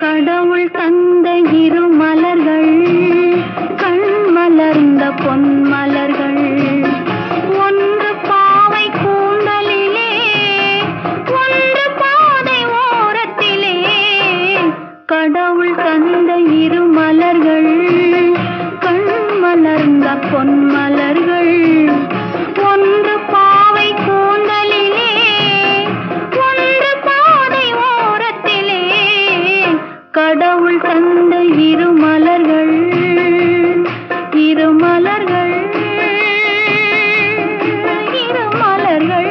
கடவுள் தந்த இரு மலர்கள் கண் மலர்ந்த பொன் மலர்கள் ஒன்று பாவை கூந்தலிலே ஒன்று பாதை ஓரத்திலே கடவுள் தந்த இரு மலர்கள் கண் மலர்ந்த பொன் மலர்கள் ஒன்று பாவை கூந்தலிலே ஒன்று பாதை ஓரத்திலே கடவுள் தந்த இரு மலர்கள் இரு மலர்கள் இரு மலர்கள்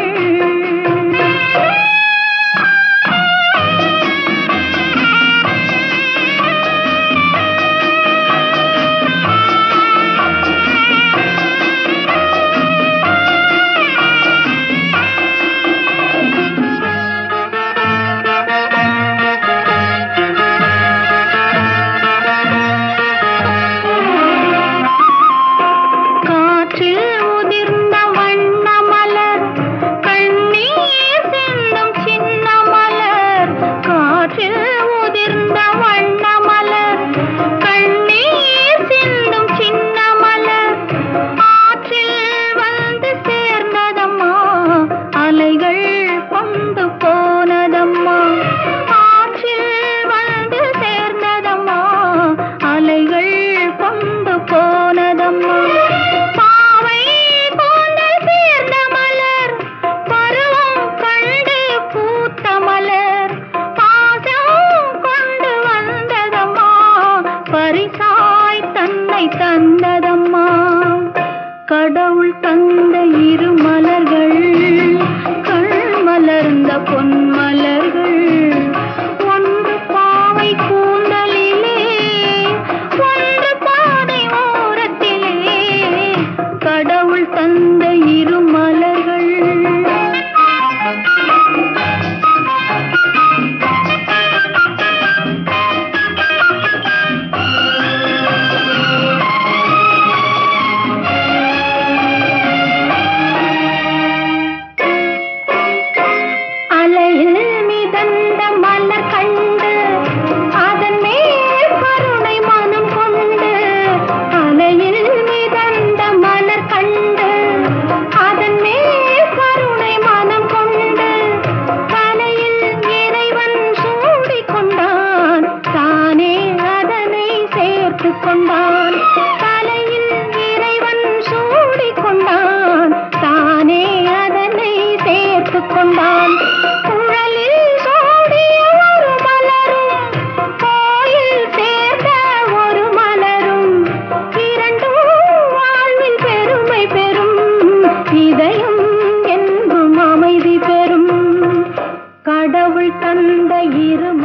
காற்றில் உதிர்ந்த வண்ண மலர் கண்ணீர் சிந்தும் சின்ன மலர் காற்றில் உதிர்ந்த வண்ண மலர் கண்ணீர் சிந்தும் சின்ன மலர் ஆற்றில் வந்து சேர்ந்ததம்மா அலைகள் கொண்டு போனதம்மா ஆற்றில் வந்து சேர்ந்ததம்மா அலைகள் கொண்டு போனதம்மா பாவை கூந்தல் சேர்ந்த மலர் பருவம் கண்டு பூத்த மலர் பாசம் கொண்டு வந்ததம்மா பரிசாய் தன்னை தந்ததம்மா கடவுள் தந்த இரு மலர்கள் கண் மலர்ந்த பொன் மலர்கள் ஒன்று பாவை கூந்தலிலே ஒன்று பாதை ஓரத்திலே கடவுள் தந்த இரு மலர்கள் அலையில் மிதந்த மலர் கண்டு அதன் மேல் கருணை மனம் கொண்டு அலையில் மிதந்த மலர் கண்டு அதன் மேல் கருணை மனம் கொண்டு தலையில் இறைவன் சூடிக் கொண்டான் தானே அதனை சேர்த்து கொண்டான் தலையில் இறைவன் சூடிக் கொண்டான் தானே அதனை சேர்த்து கொண்டான் குழலில் சூடிய ஒரு மலரும் கோயில் சேர்ந்த ஒரு மலரும் இரண்டும் வாழ்வில் பெருமை பெறும் இதயம் என்றும் அமைதி பெறும் கடவுள் தந்த இரு